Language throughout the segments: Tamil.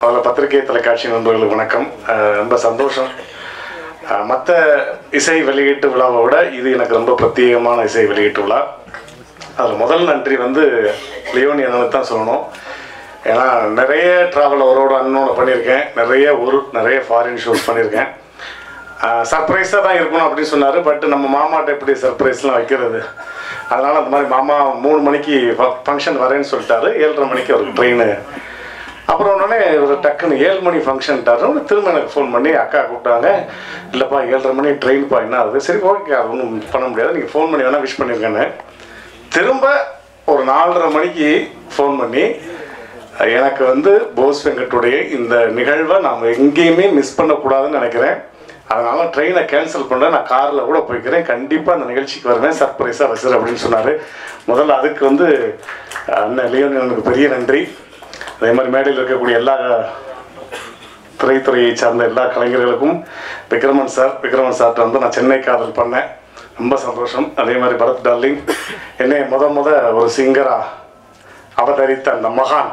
அதில் பத்திரிகை தொலைக்காட்சி நண்பர்களுக்கு வணக்கம் அஹ் ரொம்ப சந்தோஷம் மற்ற இசை வெளியீட்டு விழாவை விட இது எனக்கு ரொம்ப பிரத்யேகமான இசை வெளியீட்டு விழா அதில் முதல் நன்றி வந்து லியோனி அண்ணனுக்கு தான் சொல்லணும் ஏன்னா நிறைய ட்ராவல் அவரோட அண்ணனோட பண்ணியிருக்கேன் நிறைய ஊர் நிறைய ஃபாரின் ஷூஸ் பண்ணியிருக்கேன் சர்ப்ரைஸாக தான் இருக்கணும் அப்படின்னு சொன்னார் பட் நம்ம மாமாட்ட எப்படி சர்ப்ரைஸ்லாம் வைக்கிறது அதனால் அந்த மாதிரி மாமா மூணு மணிக்கு ஃபங்க்ஷன் வரேன்னு சொல்லிட்டாரு ஏழரை மணிக்கு அவருக்கு ட்ரெயின் அப்புறம் உடனே ஒரு டக்குன்னு ஏழு மணி ஃபங்க்ஷன்ட்டாரு திரும்ப எனக்கு ஃபோன் பண்ணி அக்கா கூப்பிட்டாங்க இல்லைப்பா ஏழரை மணி ட்ரெயின்ப்பா என்ன ஆகுது சரி ஓகே அது ஒன்றும் பண்ண முடியாது நீங்கள் ஃபோன் பண்ணி வேணால் விஷ் பண்ணியிருக்கேன்னு திரும்ப ஒரு நாலரை மணிக்கு ஃபோன் பண்ணி எனக்கு வந்து போஸ் வெங்கட்டுடைய இந்த நிகழ்வை நாம் எங்கேயுமே மிஸ் பண்ணக்கூடாதுன்னு நினைக்கிறேன் அதனால ட்ரெயினை கேன்சல் பண்ணுறேன் நான் காரில் கூட போய்க்கிறேன் கண்டிப்பாக அந்த நிகழ்ச்சிக்கு வருவேன் சர்ப்ரைஸாக வச்சுரு அப்படின்னு சொன்னார் முதல்ல அதுக்கு வந்து அண்ணன் லியோன் எனக்கு பெரிய நன்றி அதே மாதிரி மேடையில் இருக்கக்கூடிய எல்லா திரைத்துறையை சார்ந்த எல்லா கலைஞர்களுக்கும் விக்ரமன் சார் விக்ரமன் சார்கிட்ட வந்து நான் சென்னை காதல் பண்ணேன் ரொம்ப சந்தோஷம் அதே மாதிரி பரத் டார்லிங் என்னை முத முத ஒரு சிங்கரா அவதரித்த அந்த மகான்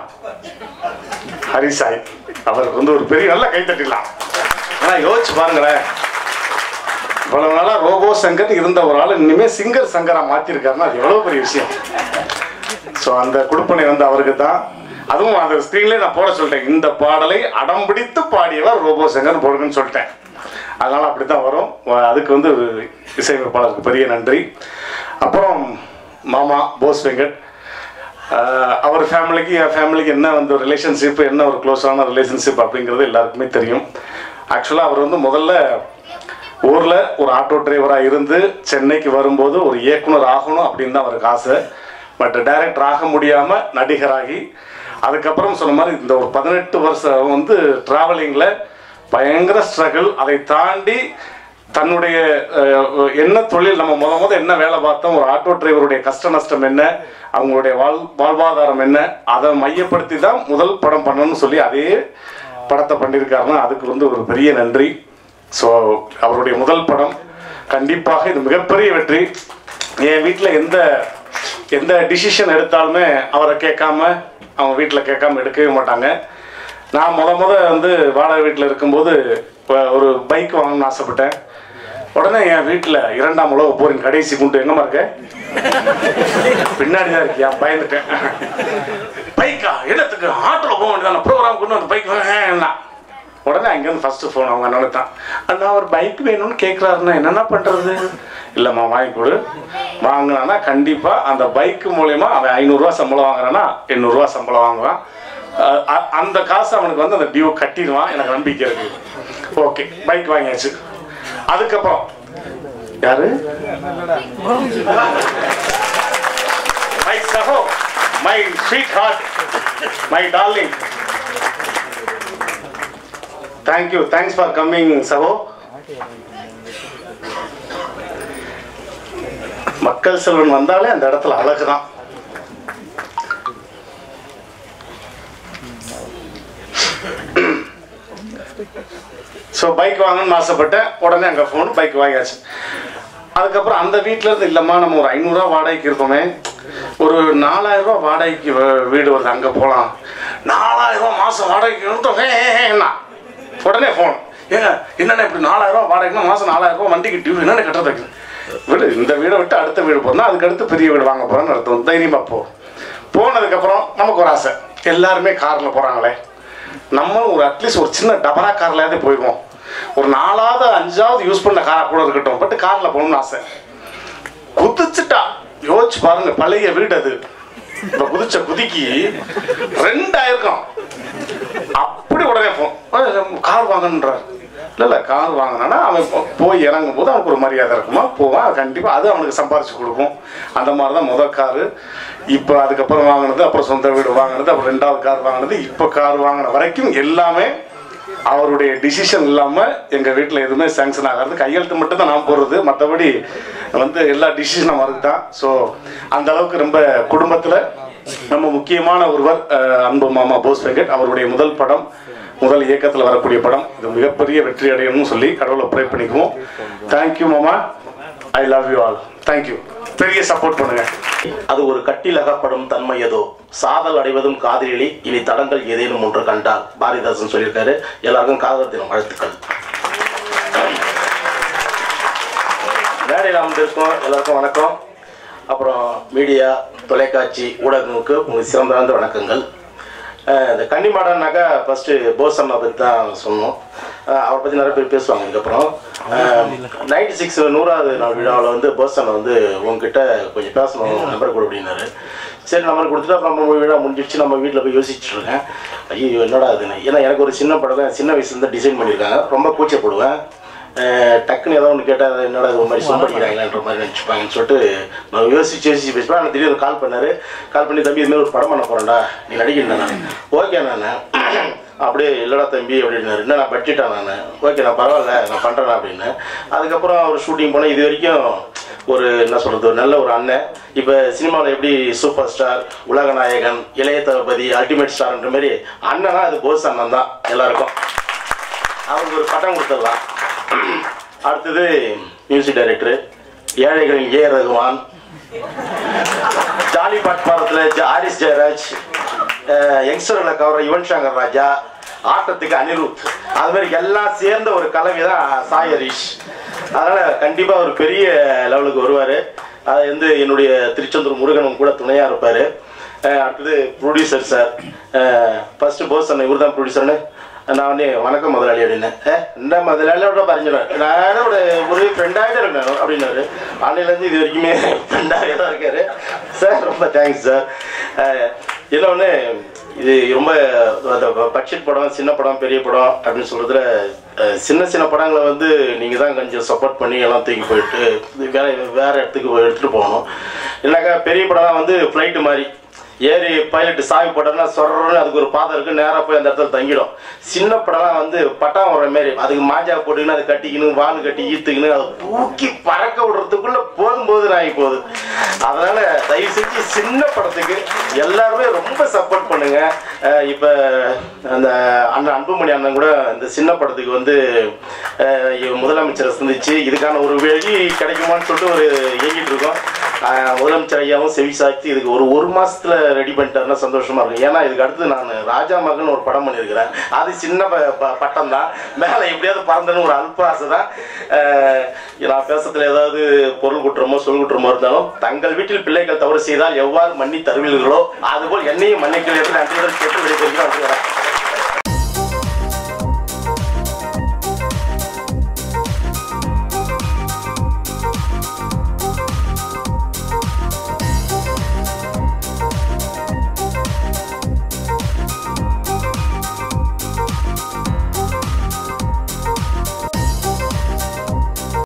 ஹரிசாய் அவருக்கு வந்து ஒரு பெரிய நல்ல கைத்தட்டிடலாம் ஆனால் யோசிச்சு பாருங்களேன் இவ்வளவு நாளா ரோபோ சங்கர் இருந்த ஒரு ஆள் இனிமே சிங்கர் சங்கரா மாத்திருக்காருன்னா அது எவ்வளவு பெரிய விஷயம் ஸோ அந்த கொடுப்பனை வந்து அவருக்கு தான் அதுவும் அந்த ஸ்க்ரீன்லேயே நான் போட சொல்லிட்டேன் இந்த பாடலை அடம் பிடித்து பாடியவர் ரோபோ சங்கர் போடுங்கன்னு சொல்லிட்டேன் அதனால அப்படி தான் வரும் வ- அதுக்கு வந்து இசையமைப்பாளருக்கு பெரிய நன்றி அப்புறம் மாமா போஸ் வெங்கட் ஆஹ் அவர் ஃபேமிலிக்கு என் ஃபேமிலிக்கு என்ன வந்து ரிலேஷன்ஷிப் என்ன ஒரு க்ளோஸான ரிலேஷன்ஷிப் அப்படிங்கிறது எல்லாருக்குமே தெரியும் ஆக்சுவலாக அவர் வந்து முதல்ல ஊரில் ஒரு ஆட்டோ டிரைவராக இருந்து சென்னைக்கு வரும்போது ஒரு இயக்குனர் ஆகணும் அப்படின்னு தான் அவருக்கு ஆசை பட் டைரக்டர் ஆக முடியாமல் நடிகராகி அதுக்கப்புறம் சொன்ன மாதிரி இந்த ஒரு பதினெட்டு வருஷம் வந்து ட்ராவலிங்கில் பயங்கர ஸ்ட்ரகிள் அதை தாண்டி தன்னுடைய அஹ், என்ன தொழில் நம்ம முத முத என்ன வேலை பார்த்தோம் ஒரு ஆட்டோ டிரைவருடைய கஷ்ட நஷ்டம் என்ன அவங்களுடைய வாழ் வாழ்வாதாரம் என்ன அதை மையப்படுத்தி தான் முதல் படம் பண்ணணும்னு சொல்லி அதே படத்தை பண்ணியிருக்காருன்னா அதுக்கு வந்து ஒரு பெரிய நன்றி ஸோ அவருடைய முதல் படம் கண்டிப்பாக இது மிகப்பெரிய வெற்றி என் வீட்டில் எந்த எந்த டிசிஷன் எடுத்தாலுமே அவரை கேட்காம அவங்க வீட்டில் கேட்காம எடுக்கவே மாட்டாங்க நான் முத முத வந்து வாடகை வீட்டில் இருக்கும்போது இப்ப ஒரு பைக் வாங்கணும்னு ஆசைப்பட்டேன் உடனே என் வீட்டில் இரண்டாம் உலக போரின் கடைசி குண்டு எங்கம்மா இருக்க பின்னாடி தான் இருக்கியா பயந்துட்டேன் பைக்கா என்னத்துக்கு ஆட்டோல போக வேண்டியதான ப்ரோக்ராம் கொண்டு வந்து பைக் என்ன உடனே அங்கேருந்து ஃபர்ஸ்ட் ஃபோன் அவங்க அண்ணன் தான் அண்ணா ஒரு பைக் வேணும்னு கேட்குறாருன்னா என்னென்ன பண்ணுறது இல்லைம்மா வாங்கி கொடு வாங்கினானா கண்டிப்பாக அந்த பைக் மூலயமா அவன் ஐநூறுரூவா சம்பளம் வாங்குறான்னா எண்ணூறுரூவா சம்பளம் வாங்குவான் அஹ் அ- அந்த காசு அவனுக்கு வந்து அந்த டியூ கட்டிடுவான் எனக்கு நம்பிக்கை இருக்கு ஓகே பைக் வாங்கியாச்சு அதுக்கப்புறம் யாரு மை சகோ my sweetheart my darling thank you thanks for coming சகோ மக்கள் செல்வன் வந்தாலே அந்த இடத்துல அழகு தான் ஸோ பைக் வாங்கணும்னு ஆசைப்பட்டேன் உடனே அங்கே ஃபோன் பைக் வாங்கியாச்சு அதுக்கப்புறம் அந்த வீட்டில் இருந்து இல்லைம்மா நம்ம ஒரு ஐநூறுரூவா வாடகைக்கு இருக்கோமே ஒரு நாலாயிரம் ரூபா வாடகைக்கு வ- வீடு வருது அங்கே போகலாம் நாலாயிரம் ரூபா மாதம் வாடகைக்கு இருந்தோம் ஏன்னா உடனே ஃபோன் ஏங்க என்னென்ன இப்படி நாலாயிரம் ரூபா வாடகைன்னா மாதம் நாலாயிரம் ரூபா வண்டிக்கு டியூ என்னென்ன கட்டுறதுக்கு வீடு இந்த வீடை விட்டு அடுத்த வீடு போனால் அதுக்கு அடுத்து பெரிய வீடு வாங்க போகிறோன்னு அர்த்தம் தைரியமாக போ போனதுக்கப்புறம் நமக்கு ஒரு ஆசை எல்லாருமே காரில் போகிறாங்களே நம்மளும் ஒரு அட்லீஸ்ட் ஒரு சின்ன டபரா கார்லயாவது போயிடுவோம் ஒரு நாலாவது அஞ்சாவது யூஸ் பண்ண காரா கூட இருக்கட்டும் பட் கார்ல போகணும்னு ஆசை குதிச்சுட்டா யோசிச்சு பாருங்க பழைய வீடு அது இப்ப குதிச்ச குதிக்கு ரெண்டாயிருக்கும் அப்படி உடனே போன் கார் வாங்கன்றார் இல்லை இல்லை கார் வாங்கினா அவன் போ- போய் இறங்கும் போது அவனுக்கு ஒரு மரியாதை இருக்குமா போவான் கண்டிப்பாக அது அவனுக்கு சம்பாரிச்சு கொடுக்கும் அந்த மாதிரி தான் முதல் காரு இப்போ அதுக்கப்புறம் வாங்கினது அப்புறம் சொந்த வீடு வாங்கினது அப்புறம் ரெண்டாவது கார் வாங்கினது இப்போ கார் வாங்கின வரைக்கும் எல்லாமே அவருடைய டிசிஷன் இல்லாமல் எங்கள் வீட்டில் எதுவுமே சேங்ஷன் ஆகாது கையெழுத்து மட்டும் தான் நான் போடுறது மற்றபடி வந்து எல்லா டிசிஷனும் அவருக்கு தான் ஸோ அந்த அளவுக்கு ரொம்ப குடும்பத்தில் நம்ம முக்கியமான ஒருவர் அஹ், அன்பு மாமா போஸ் வெங்கட் அவருடைய முதல் படம் முதல் இயக்கத்தில் வரக்கூடிய படம் இது மிகப்பெரிய வெற்றி அடையணும்னு சொல்லி கடவுளை ப்ரே பண்ணிக்குவோம் தேங்க்யூ மாமா I love you all thank you பெரிய சப்போர்ட் பண்ணுங்க அது ஒரு கட்டில் அகப்படும் தன்மையதோ சாதல் அடைவதும் காதலிலி இனி தடங்கள் ஏதேனும் ஒன்று கண்டால் பாரதிதாசன் சொல்லியிருக்காரு எல்லாருக்கும் காதல் தினம் வாழ்த்துக்கள் மேடையில் அமர்ந்திருக்கோம் எல்லாருக்கும் வணக்கம் அப்புறம் மீடியா தொலைக்காட்சி ஊடகங்களுக்கு உங்களுக்கு சிறந்த வணக்கங்கள் அஹ் இந்த கன்னிமாடன்னாக்கா ஃபஸ்ட்டு போசம்மா பற்றி தான் சொன்னோம் அஹ் அவரை பற்றி நிறைய பேர் பேசுவாங்க இதுக்கப்புறம் நைன்டி சிக்ஸ் நூறாவது நாள் விழாவில் வந்து போசம்மா வந்து உங்ககிட்ட கொஞ்சம் பேசணும் நம்பர் கொடு அப்படின்னாரு சரி நம்பர் கொடுத்துட்டு அப்புறம் நம்ம விழா முடிஞ்சிடுச்சு நம்ம வீட்டில் போய் யோசிச்சுட்டு இருக்கேன் ஐயோ என்னடா அதுன்னு ஏன்னா எனக்கு ஒரு சின்ன படம் தான் சின்ன வயசுலேருந்து டிசைன் பண்ணியிருக்காங்க ரொம்ப கூச்சப்படுவேன் அஹ் டக்குன்னு ஏதோ ஒன்று கேட்டால் அது என்னடா இது ஒரு மாதிரி சொம்படிக்கிறாங்கன்ற மாதிரி நினச்சிப்பாங்கன்னு சொல்லிட்டு நான் யோசிச்சு யோசிச்சு பேசுவேன் ஆனால் திடீர்னு கால் பண்ணாரு கால் பண்ணி தம்பி இதுமாரி ஒரு படம் பண்ண போகிறேன்டா நீ நடிக்கிறேன் நான் ஓகே நான் அப்படியே இல்லைடா தம்பி அப்படின்னாரு என்ன நான் பட்ஜெட்டா நான் ஓகே நான் பரவாயில்ல நான் பண்ணுறேன் அப்படின்னு அதுக்கப்புறம் அவர் ஷூட்டிங் போனேன் இது வரைக்கும் ஒரு என்ன சொல்கிறது ஒரு நல்ல ஒரு அண்ணன் இப்போ சினிமாவில் எப்படி சூப்பர் ஸ்டார் உலக நாயகன் இளைய தளபதி அல்டிமேட் ஸ்டார்ன்ற மாதிரி அண்ணனா அது போஸ் அண்ணன் தான் எல்லாருக்கும் அவருக்கு ஒரு பட்டம் கொடுத்துடலாம் அடுத்தது மியூசிக் டைரக்டர் ஏழைகளின் ஏ ரகுமான் ஜாலி பாட் பாரத்தில் ஹாரிஸ் ஜெயராஜ் யங்ஸ்டர்களை கவர யுவன் சங்கர் ராஜா ஆட்டத்துக்கு அனிருத் அது மாதிரி எல்லாம் சேர்ந்த ஒரு கலவை தான் சாய் ஹரிஷ் அதனால கண்டிப்பா ஒரு பெரிய லெவலுக்கு வருவாரு அது வந்து என்னுடைய திருச்செந்தூர் முருகனும் கூட துணையா இருப்பாரு அஹ் அடுத்தது ப்ரொடியூசர் சார் ஃபர்ஸ்ட் போஸ் சொன்ன இவர் தான் ப்ரொடியூசர்னு நான் வந்து வணக்கம் முதலாளி அப்படின்னேன் ஏ இந்த முதலாளியோட பறிஞ்சிடுவேன் நான் ஒரு ஒரு ஃப்ரெண்டாகிட்டே இருக்கேன் அப்படின்னாரு அன்னையிலேருந்து இது வரைக்குமே ஃப்ரெண்டாகவே தான் இருக்காரு சார் ரொம்ப தேங்க்ஸ் சார் இன்னொன்று இது ரொம்ப அந்த பட்ஜெட் படம் சின்ன படம் பெரிய படம் அப்படின்னு சொல்கிறதுல சின்ன சின்ன படங்களை வந்து நீங்கள் தான் கொஞ்சம் சப்போர்ட் பண்ணி எல்லாம் தூக்கி போயிட்டு இது வேற வேறு இடத்துக்கு போய் எடுத்துகிட்டு போகணும் இல்லைனாக்கா பெரிய படம்லாம் வந்து ஃப்ளைட்டு மாதிரி ஏறி பைலட் சாவி போட்டோம்னா சொல்றன்னு அதுக்கு ஒரு பாதை இருக்கு நேராக போய் அந்த இடத்துல தங்கிடும் சின்ன படம்லாம் வந்து பட்டாம் வர மாதிரி அதுக்கு மாஜா போட்டுக்கின்னு அதை கட்டிக்கணும் வால் கட்டி ஈத்துக்கின்னு அதை தூக்கி பறக்க விடுறதுக்குள்ள போதும் போது ஆகி போகுது அதனால தயவு செஞ்சு சின்ன படத்துக்கு எல்லாருமே ரொம்ப சப்போர்ட் பண்ணுங்க அஹ் இப்ப அந்த அண்ணன் அன்புமணி அண்ணன் கூட இந்த சின்ன படத்துக்கு வந்து அஹ் இவ முதலமைச்சரை சந்திச்சு இதுக்கான ஒரு வழி கிடைக்குமான்னு சொல்லிட்டு ஒரு இயங்கிட்டு இருக்கோம் அஹ் முதலமைச்சர் ஐயாவும் செவி சாய்த்து இதுக்கு ஒரு ஒரு மாசத்துல ரெடி பண்ணிட்டாருன்னா சந்தோஷமா இருக்கும் ஏன்னா இதுக்கு அடுத்து நான் ராஜா மகன் ஒரு படம் பண்ணியிருக்கிறேன் அது சின்ன ப- ப- பட்டம் தான் மேலே எப்படியாவது பறந்தன்னு ஒரு அல்ப ஆசை தான் அஹ் நான் பேசுறதுல ஏதாவது பொருள் குற்றமோ சொல் குற்றமோ இருந்தாலும் தங்கள் வீட்டில் பிள்ளைகள் தவறு செய்தால் எவ்வாறு மன்னி தருவீர்களோ அதுபோல் என்னையும் மன்னிக்கல் என்று நன்றியுடன் கேட்டு விடைபெறுகிறோம் நன்றி வணக்கம்.